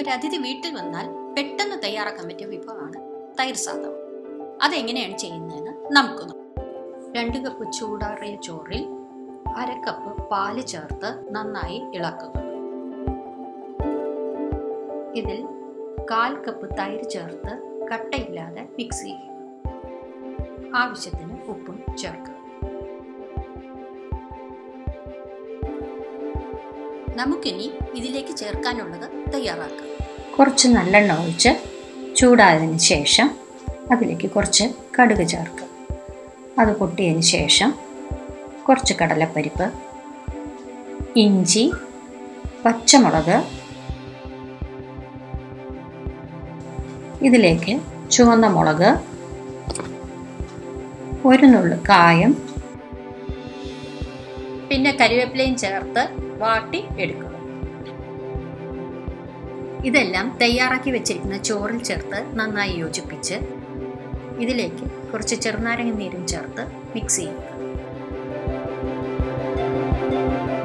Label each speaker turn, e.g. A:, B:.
A: ഒരു അതിഥി വീട്ടിൽ വന്നാൽ പെട്ടെന്ന് തയ്യാറാക്കാൻ പറ്റിയ വിഭവമാണ് തൈര് സാദം അതെങ്ങനെയാണ് ചെയ്യുന്നതെന്ന് നമുക്ക് നോക്കാം രണ്ട് കപ്പ് ചൂടാറിയ ചോറിൽ അര കപ്പ് പാല് ചേർത്ത് നന്നായി ഇളക്കുക ഇതിൽ കാൽ കപ്പ് തൈര് ചേർത്ത് കട്ടയില്ലാതെ മിക്സ് ചെയ്യുക ആവശ്യത്തിന് ഉപ്പും ചേർക്കുക നമുക്കിനി ഇതിലേക്ക് ചേർക്കാനുള്ളത് തയ്യാറാക്കാം
B: കുറച്ച് നല്ലെണ്ണ ഒഴിച്ച് ചൂടായതിന് ശേഷം അതിലേക്ക് കുറച്ച് കടുക് ചേർക്കുക അത് പൊട്ടിയതിന് ശേഷം കുറച്ച് കടലപ്പരിപ്പ് ഇഞ്ചി പച്ചമുളക് ഇതിലേക്ക് ചുവന്ന മുളക് ഒരു നുള്ളു കായം
A: പിന്നെ കരിവേപ്പിലയും ചേർത്ത് വാട്ടി എടുക്കുക ഇതെല്ലാം തയ്യാറാക്കി വെച്ചിരിക്കുന്ന ചോറിൽ ചേർത്ത് നന്നായി യോജിപ്പിച്ച് ഇതിലേക്ക് കുറച്ച് ചെറുനാരങ്ങ നീരും ചേർത്ത് മിക്സ് ചെയ്യുക